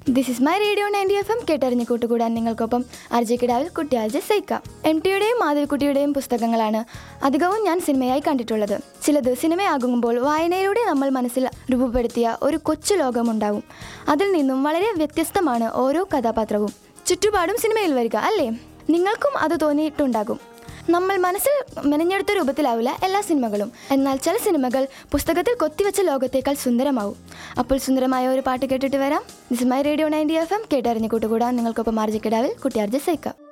this is my radio ninety F M കേട്ടറിഞ്ഞ് കൂട്ടുകൂടാൻ നിങ്ങൾക്കൊപ്പം അർജി കിടാവിൽ കുട്ടിയാഴ്ച സൈക്ക എം ടിയുടെയും മാധവിക്കുട്ടിയുടെയും പുസ്തകങ്ങളാണ് അധികവും ഞാൻ സിനിമയായി കണ്ടിട്ടുള്ളത് ചിലത് സിനിമയാകുമ്പോൾ വായനയിലൂടെ നമ്മൾ മനസ്സിൽ രൂപപ്പെടുത്തിയ ഒരു കൊച്ചു ലോകമുണ്ടാവും അതിൽ നിന്നും വളരെ വ്യത്യസ്തമാണ് ഓരോ കഥാപാത്രവും ചുറ്റുപാടും സിനിമയിൽ വരിക അല്ലേ നിങ്ങൾക്കും അത് തോന്നിയിട്ടുണ്ടാകും നമ്മൾ മനസ്സിൽ മെനഞ്ഞെടുത്ത രൂപത്തിലാവില്ല എല്ലാ സിനിമകളും എന്നാൽ ചില സിനിമകൾ പുസ്തകത്തിൽ കൊത്തിവെച്ച ലോകത്തേക്കാൾ സുന്ദരമാവും അപ്പോൾ സുന്ദരമായ ഒരു പാട്ട് കേട്ടിട്ട് വരാം this my radio ninety F M കേട്ടറിഞ്ഞ് കൂട്ടുകൂടാൻ നിങ്ങൾക്കൊപ്പം ആർജിക്കിടാവിൽ കുട്ടിയാർജി സൈക്ക